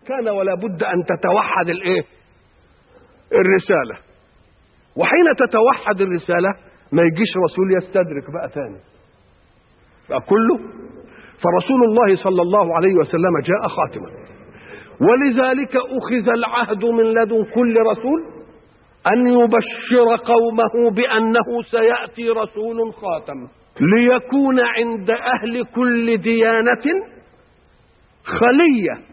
كان ولا بد أن تتوحد الإيه الرسالة وحين تتوحد الرسالة ما يجيش رسول يستدرك بقى تاني بقى كله فرسول الله صلى الله عليه وسلم جاء خاتما ولذلك أخذ العهد من لدن كل رسول أن يبشر قومه بأنه سيأتي رسول خاتم ليكون عند أهل كل ديانة خلية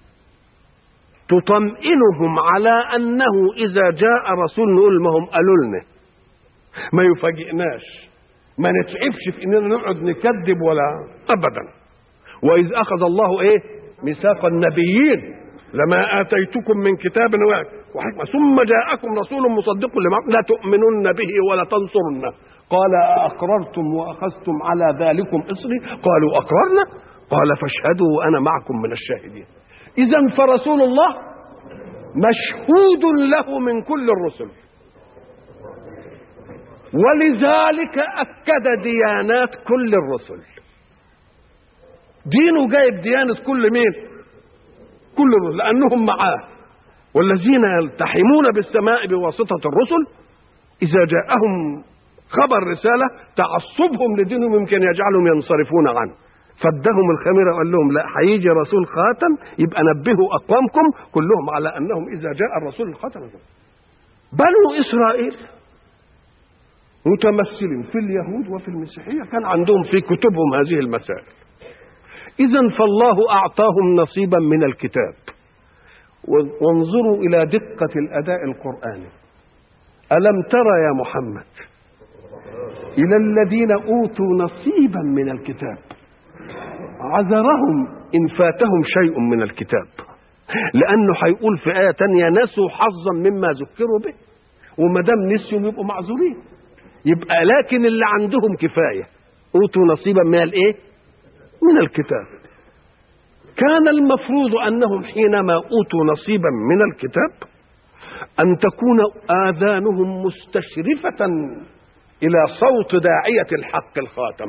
تطمئنهم على أنه إذا جاء رسول نقول ما هم قالوا لنا ما يفاجئناش ما نتعبش في اننا نقعد نكذب ولا ابدا واذ اخذ الله ايه ميثاق النبيين لما اتيتكم من كتاب وحكمه ثم جاءكم رسول مصدق لما لا تؤمنن به ولا تنصرنه قال أأقررتم وأخذتم على ذلكم إصري قالوا أقررنا قال فاشهدوا وأنا معكم من الشاهدين إذا فرسول الله مشهود له من كل الرسل ولذلك أكد ديانات كل الرسل دينه جايب ديانة كل مين كل الرسل لأنهم معاه والذين يلتحمون بالسماء بواسطة الرسل إذا جاءهم خبر رسالة تعصبهم لدينهم يمكن يجعلهم ينصرفون عنه فادهم الخميرة وقال لهم لا هيجي رسول خاتم يبقى نبهوا أقوامكم كلهم على أنهم إذا جاء الرسول الخاتم بنو إسرائيل متمثل في اليهود وفي المسيحية كان عندهم في كتبهم هذه المسائل إذا فالله أعطاهم نصيبا من الكتاب وانظروا إلى دقة الأداء القرآني ألم ترى يا محمد إلى الذين أوتوا نصيبا من الكتاب عذرهم إن فاتهم شيء من الكتاب لأنه هيقول في آية تانية نسوا حظا مما ذكروا به وما دام نسيوا يبقوا معذورين يبقى لكن اللي عندهم كفاية أوتوا نصيبا من الإيه؟ من الكتاب كان المفروض أنهم حينما أوتوا نصيبا من الكتاب أن تكون آذانهم مستشرفة إلى صوت داعية الحق الخاتم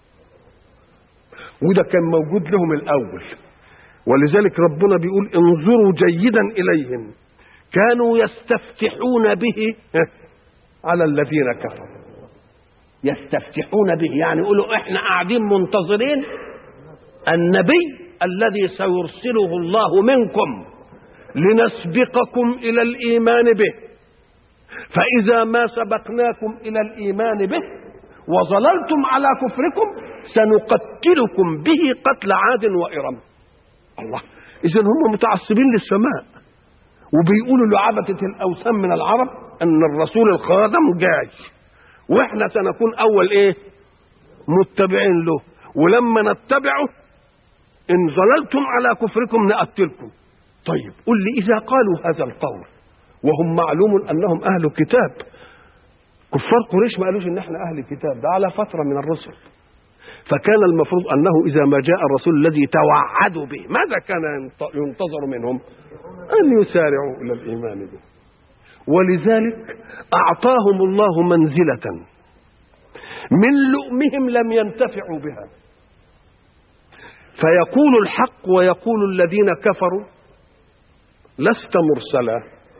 وده كان موجود لهم الأول ولذلك ربنا بيقول انظروا جيدا إليهم كانوا يستفتحون به على الذين كفروا يستفتحون به يعني يقولوا احنا قاعدين منتظرين النبي الذي سيرسله الله منكم لنسبقكم الى الايمان به فاذا ما سبقناكم الى الايمان به وظللتم على كفركم سنقتلكم به قتل عاد وارم الله اذا هم متعصبين للسماء وبيقولوا لعبدة الاوثان من العرب ان الرسول الخادم جاي واحنا سنكون اول ايه متبعين له ولما نتبعه ان ظللتم على كفركم نقتلكم طيب قل لي اذا قالوا هذا القول وهم معلوم انهم اهل كتاب كفار قريش ما قالوش ان احنا اهل كتاب ده على فتره من الرسل فكان المفروض انه اذا ما جاء الرسول الذي توعدوا به ماذا كان ينتظر منهم ان يسارعوا الى الايمان به ولذلك اعطاهم الله منزله من لؤمهم لم ينتفعوا بها فيقول الحق ويقول الذين كفروا لست مرسلا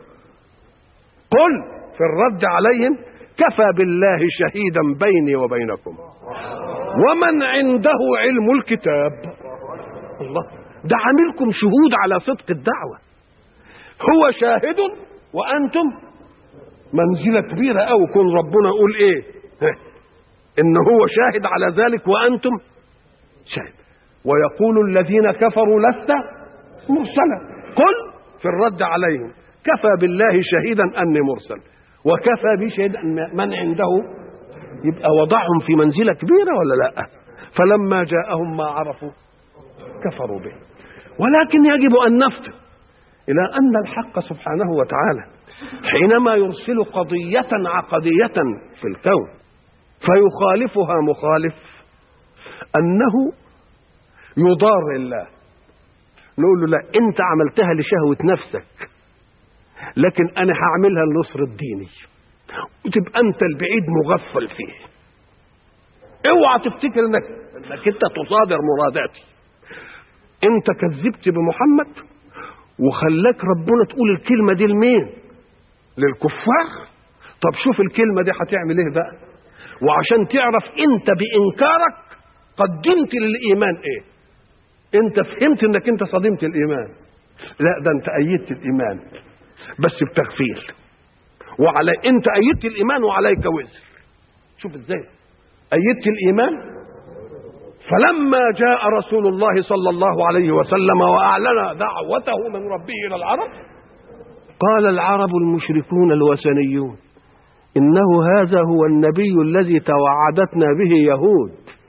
قل في الرد عليهم كفى بالله شهيدا بيني وبينكم ومن عنده علم الكتاب الله ده عاملكم شهود على صدق الدعوة هو شاهد وأنتم منزلة كبيرة أو كن ربنا يقول إيه إن هو شاهد على ذلك وأنتم شاهد ويقول الذين كفروا لست مرسلا قل في الرد عليهم كفى بالله شهيدا أني مرسل وكفى بي شهيدا من عنده يبقى وضعهم في منزلة كبيرة ولا لا فلما جاءهم ما عرفوا كفروا به ولكن يجب أن نفتح إلى أن الحق سبحانه وتعالى حينما يرسل قضية عقدية في الكون فيخالفها مخالف أنه يضار الله نقول له لا أنت عملتها لشهوة نفسك لكن أنا هعملها لنصر الديني وتبقى أنت البعيد مغفل فيه اوعى تفتكر انك انك انت تصادر مراداتي انت كذبت بمحمد وخلاك ربنا تقول الكلمة دي لمين للكفار طب شوف الكلمة دي هتعمل ايه بقى وعشان تعرف انت بانكارك قدمت للايمان ايه انت فهمت انك انت صدمت الايمان لا ده انت ايدت الايمان بس بتغفيل وعلى انت ايدت الايمان وعليك وزر شوف ازاي ايدت الايمان فلما جاء رسول الله صلى الله عليه وسلم واعلن دعوته من ربه الى العرب قال العرب المشركون الوثنيون انه هذا هو النبي الذي توعدتنا به يهود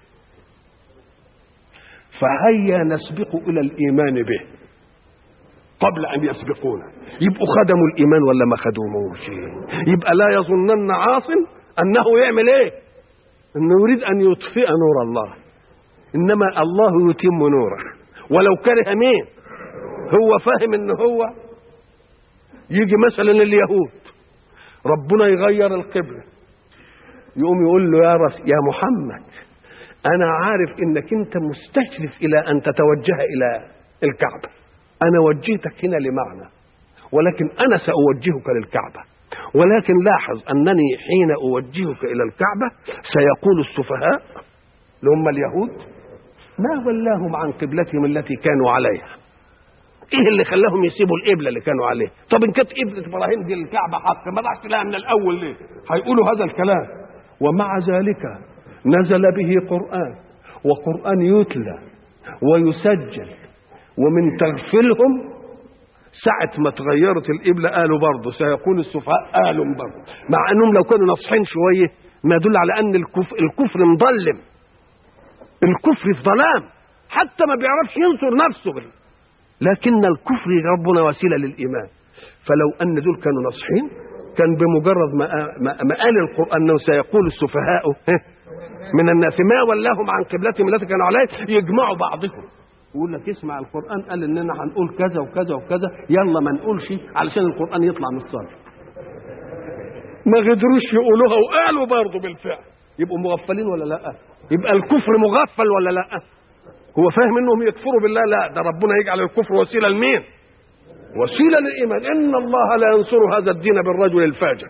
فهيا نسبق الى الايمان به قبل ان يسبقونا يبقوا خدموا الايمان ولا ما خدموش يبقى لا يظنن عاص انه يعمل ايه انه يريد ان يطفئ نور الله انما الله يتم نوره ولو كره مين هو فاهم ان هو يجي مثلا اليهود ربنا يغير القبله يقوم يقول له يا رس يا محمد انا عارف انك انت مستشرف الى ان تتوجه الى الكعبه انا وجهتك هنا لمعنى ولكن انا ساوجهك للكعبه ولكن لاحظ انني حين اوجهك الى الكعبه سيقول السفهاء اللي هم اليهود ما ولاهم عن قبلتهم التي كانوا عليها ايه اللي خلاهم يسيبوا القبله اللي كانوا عليها طب ان كانت قبله ابراهيم دي الكعبه حق ما راحش لها من الاول ليه هيقولوا هذا الكلام ومع ذلك نزل به قران وقران يتلى ويسجل ومن تغفلهم ساعة ما تغيرت القبلة قالوا برضه سيقول السفهاء قالوا برضه مع انهم لو كانوا ناصحين شوية ما يدل على ان الكفر, الكفر مظلم الكفر في ظلام حتى ما بيعرفش ينصر نفسه لكن الكفر ربنا وسيله للايمان فلو ان دول كانوا ناصحين كان بمجرد ما ما قال القران انه سيقول السفهاء من الناس ما ولاهم عن قبلتهم التي كانوا عليها يجمعوا بعضهم يقول لك اسمع القران قال اننا هنقول كذا وكذا وكذا يلا ما نقولش علشان القران يطلع من الصالح ما قدروش يقولوها وقالوا برضه بالفعل يبقوا مغفلين ولا لا يبقى الكفر مغفل ولا لا هو فاهم انهم يكفروا بالله لا ده ربنا يجعل الكفر وسيله لمين وسيله للايمان ان الله لا ينصر هذا الدين بالرجل الفاجر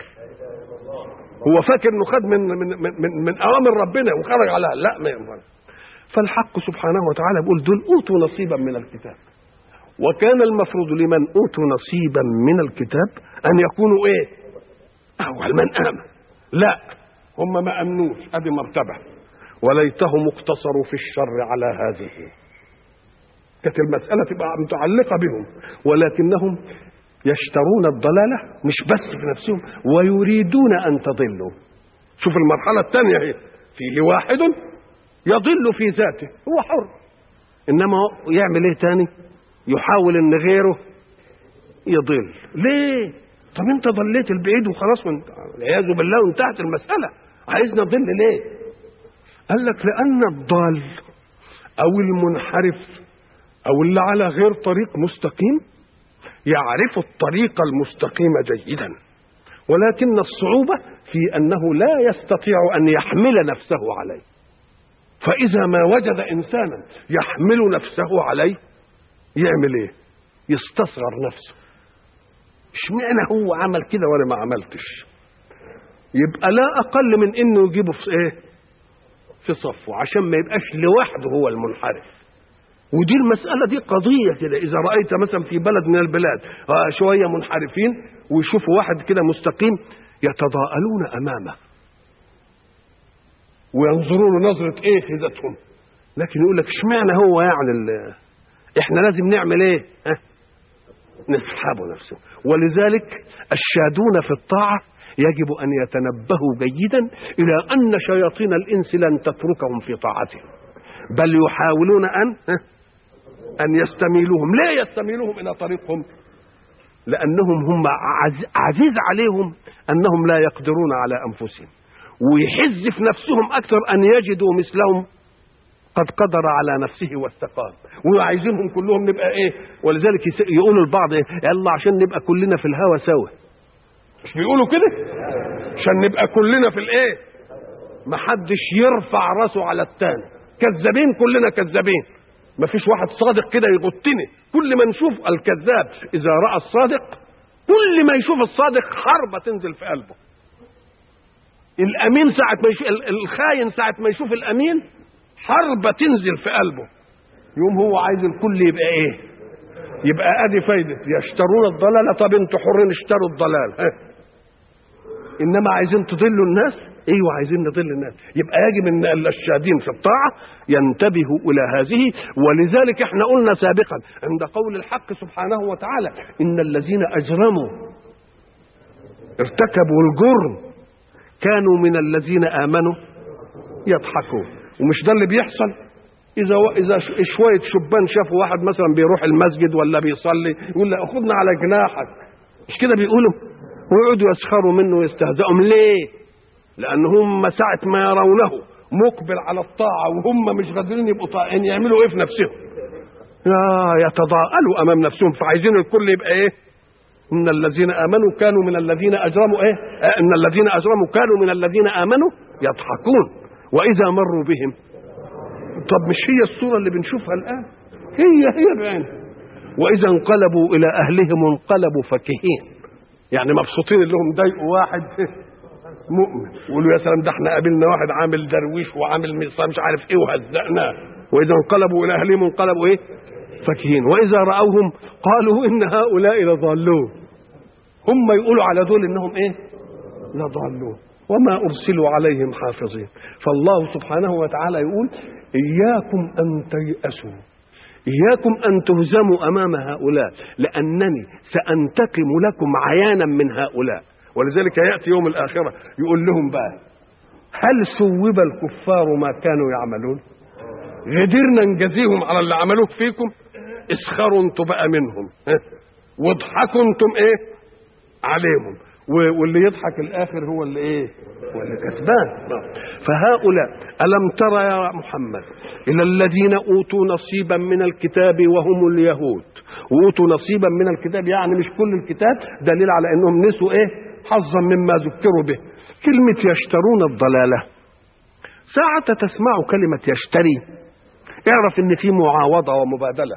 هو فاكر انه خد من من من, من اوامر ربنا وخرج عليها لا ما ينفع فالحق سبحانه وتعالى بيقول دول اوتوا نصيبا من الكتاب وكان المفروض لمن اوتوا نصيبا من الكتاب ان يكونوا ايه اول من امن لا هم ما امنوش ادي مرتبه وليتهم اقتصروا في الشر على هذه كانت المسألة تبقى متعلقة بهم ولكنهم يشترون الضلالة مش بس في نفسهم ويريدون أن تضلوا شوف المرحلة الثانية هي فيه واحد يضل في ذاته هو حر إنما يعمل إيه تاني يحاول إن غيره يضل ليه طب انت ضليت البعيد وخلاص والعياذ بالله وانتهت المسألة عايزنا نضل ليه قال لك لأن الضال أو المنحرف أو اللي على غير طريق مستقيم يعرف الطريق المستقيم جيدا ولكن الصعوبة في أنه لا يستطيع أن يحمل نفسه عليه فإذا ما وجد إنسانا يحمل نفسه عليه يعمل إيه؟ يستصغر نفسه اشمعنى هو عمل كده وأنا ما عملتش يبقى لا أقل من إنه يجيبه في إيه؟ في صفه عشان ما يبقاش لوحده هو المنحرف ودي المسألة دي قضية كده إذا رأيت مثلا في بلد من البلاد شوية منحرفين ويشوفوا واحد كده مستقيم يتضاءلون أمامه وينظرون نظرة إيه في ذاتهم لكن يقول لك اشمعنى هو يعني احنا لازم نعمل ايه ها؟ نسحبه نفسه ولذلك الشادون في الطاعة يجب أن يتنبهوا جيدا إلى أن شياطين الإنس لن تتركهم في طاعتهم بل يحاولون أن أن يستميلوهم لا يستميلوهم إلى طريقهم لأنهم هم عزيز عليهم أنهم لا يقدرون على أنفسهم ويحز في نفسهم أكثر أن يجدوا مثلهم قد قدر على نفسه واستقام وعايزينهم كلهم نبقى ايه ولذلك يقولوا البعض ايه يلا عشان نبقى كلنا في الهوى سوا مش بيقولوا كده عشان نبقى كلنا في الايه محدش يرفع راسه على التاني كذابين كلنا كذابين ما فيش واحد صادق كده يغطني كل ما نشوف الكذاب اذا راى الصادق كل ما يشوف الصادق حربه تنزل في قلبه الامين ساعه ما يشوف الخاين ساعه ما يشوف الامين حربه تنزل في قلبه يوم هو عايز الكل يبقى ايه يبقى ادي فايده يشترون الضلاله طب انتوا حرين اشتروا الضلال ها. انما عايزين تضلوا الناس ايوه عايزين نضل الناس يبقى يجب ان الشاهدين في الطاعه ينتبهوا الى هذه ولذلك احنا قلنا سابقا عند قول الحق سبحانه وتعالى ان الذين اجرموا ارتكبوا الجرم كانوا من الذين امنوا يضحكون ومش ده اللي بيحصل اذا اذا شويه شبان شافوا واحد مثلا بيروح المسجد ولا بيصلي يقول له خدنا على جناحك مش كده بيقولوا ويقعدوا يسخروا منه ويستهزئوا ليه لان هم ساعه ما يرونه مقبل على الطاعه وهم مش قادرين يبقوا طائعين يعملوا ايه في نفسهم يا يتضاءلوا امام نفسهم فعايزين الكل يبقى ايه ان الذين امنوا كانوا من الذين اجرموا ايه آه ان الذين اجرموا كانوا من الذين امنوا يضحكون واذا مروا بهم طب مش هي الصوره اللي بنشوفها الان هي هي بعينها واذا انقلبوا الى اهلهم انقلبوا فكهين يعني مبسوطين اللي هم ضايقوا واحد مؤمن يقولوا يا سلام ده احنا قابلنا واحد عامل درويش وعامل مش عارف ايه وهزقناه واذا انقلبوا الى اهلهم انقلبوا ايه فكهين واذا راوهم قالوا ان هؤلاء لضالون هم يقولوا على دول انهم ايه لضالون وما ارسلوا عليهم حافظين فالله سبحانه وتعالى يقول اياكم ان تيأسوا إياكم أن تهزموا أمام هؤلاء لأنني سأنتقم لكم عيانا من هؤلاء ولذلك يأتي يوم الآخرة يقول لهم بقى هل سوب الكفار ما كانوا يعملون غدرنا نجازيهم على اللي عملوه فيكم اسخروا انتم بقى منهم واضحكوا انتم ايه عليهم واللي يضحك الاخر هو اللي ايه هو اللي كسبان فهؤلاء الم ترى يا محمد الى الذين اوتوا نصيبا من الكتاب وهم اليهود واوتوا نصيبا من الكتاب يعني مش كل الكتاب دليل على انهم نسوا ايه حظا مما ذكروا به كلمه يشترون الضلاله ساعة تسمع كلمة يشتري اعرف ان في معاوضة ومبادلة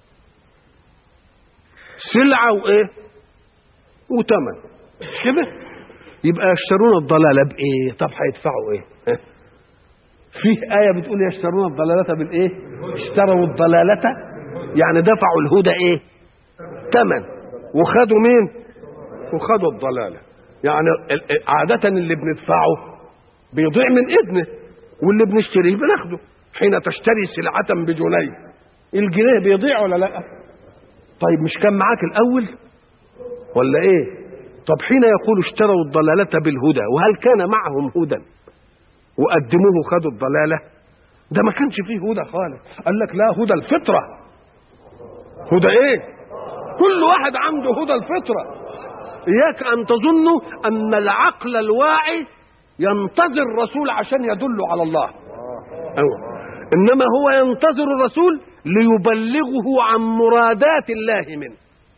سلعة وايه وتمن مش كده يبقى يشترون الضلالة بايه طب هيدفعوا ايه فيه آية بتقول يشترون الضلالة بالايه اشتروا الضلالة يعني دفعوا الهدى ايه تمن وخدوا مين وخدوا الضلالة يعني عادة اللي بندفعه بيضيع من اذنه واللي بنشتريه بناخده حين تشتري سلعة بجنيه الجنيه بيضيع ولا لا طيب مش كان معاك الاول ولا ايه طب حين يقول اشتروا الضلالة بالهدى وهل كان معهم هدى وقدموه خدوا الضلالة ده ما كانش فيه هدى خالص قال لك لا هدى الفطرة هدى ايه كل واحد عنده هدى الفطرة اياك ان تظنوا ان العقل الواعي ينتظر الرسول عشان يدل على الله أيوة. انما هو ينتظر الرسول ليبلغه عن مرادات الله منه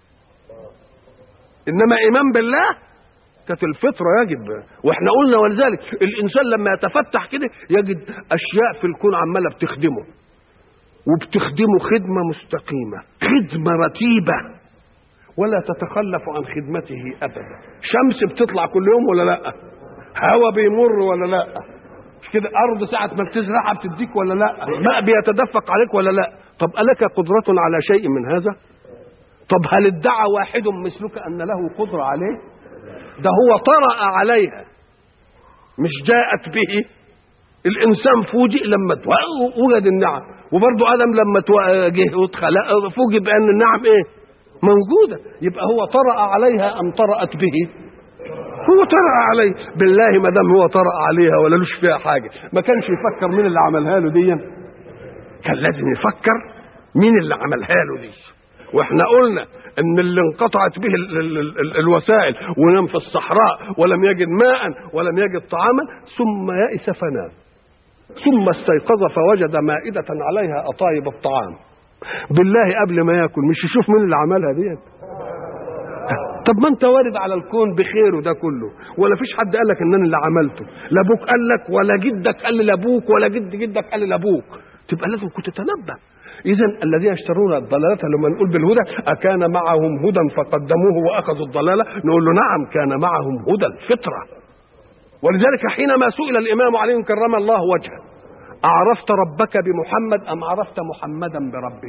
انما ايمان بالله كانت الفطره يجب واحنا قلنا ولذلك الانسان لما يتفتح كده يجد اشياء في الكون عماله بتخدمه وبتخدمه خدمه مستقيمه خدمه رتيبه ولا تتخلف عن خدمته ابدا شمس بتطلع كل يوم ولا لا هوا بيمر ولا لا مش كده ارض ساعه ما بتزرعها بتديك ولا لا ماء بيتدفق عليك ولا لا طب الك قدره على شيء من هذا طب هل ادعى واحد مثلك ان له قدره عليه ده هو طرأ عليها مش جاءت به الانسان فوجئ لما وجد النعم وبرضه ادم لما جه واتخلق فوجئ بان النعم ايه موجوده يبقى هو طرأ عليها ام طرأت به هو طرأ عليه بالله ما دام هو طرأ عليها ولا لوش فيها حاجه ما كانش يفكر مين اللي عملها له دي كان لازم يفكر مين اللي عملها له دي واحنا قلنا ان اللي انقطعت به ال ال ال الوسائل ونام في الصحراء ولم يجد ماء ولم يجد طعاما ثم يئس فنام ثم استيقظ فوجد مائدة عليها أطايب الطعام بالله قبل ما ياكل مش يشوف مين اللي عملها دي طب ما انت وارد على الكون بخيره ده كله ولا فيش حد قال لك ان انا اللي عملته لا ابوك قال لك ولا جدك قال لابوك ولا جد جدك قال لابوك تبقى لازم كنت تتنبه اذا الذين يشترون الضلاله لما نقول بالهدى اكان معهم هدى فقدموه واخذوا الضلاله نقول له نعم كان معهم هدى الفطره ولذلك حينما سئل الامام علي كرم الله وجهه اعرفت ربك بمحمد ام عرفت محمدا بربك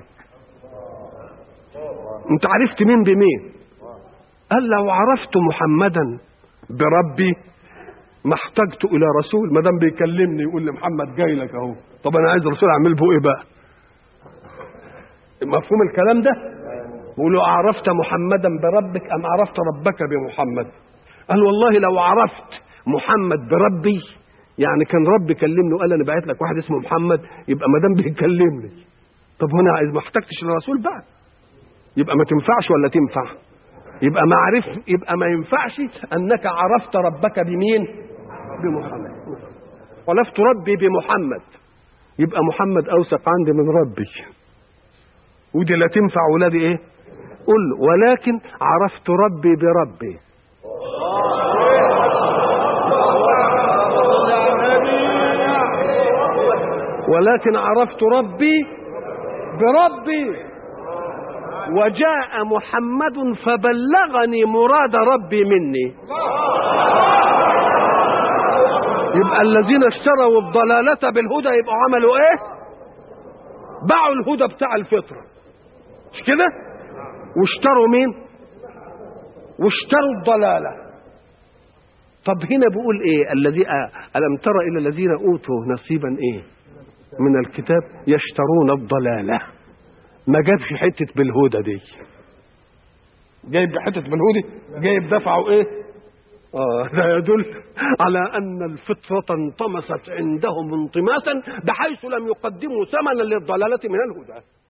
انت عرفت مين بمين قال لو عرفت محمدا بربي ما احتجت الى رسول ما دام بيكلمني يقول لي محمد جاي لك اهو طب انا عايز رسول اعمل به ايه بقى مفهوم الكلام ده بيقول له عرفت محمدا بربك ام عرفت ربك بمحمد قال والله لو عرفت محمد بربي يعني كان ربي كلمني وقال انا بعت لك واحد اسمه محمد يبقى ما دام بيكلمني طب هنا عايز ما احتجتش للرسول بقى يبقى ما تنفعش ولا تنفع يبقى ما عرف يبقى ما ينفعش انك عرفت ربك بمين بمحمد عرفت ربي بمحمد يبقى محمد اوثق عندي من ربي ودي لا تنفع ولادي ايه قل له ولكن عرفت ربي بربي ولكن عرفت ربي بربي وجاء محمد فبلغني مراد ربي مني يبقى الذين اشتروا الضلالة بالهدى يبقوا عملوا ايه باعوا الهدى بتاع الفطرة مش كده واشتروا مين واشتروا الضلالة طب هنا بيقول ايه الذي آه ألم تر إلى الذين أوتوا نصيبا ايه من الكتاب يشترون الضلالة ما جابش حتة بالهدى دي جايب حتة بالهدى جايب دفعه ايه آه ده يدل على أن الفطرة انطمست عندهم انطماسا بحيث لم يقدموا ثمنا للضلالة من الهدى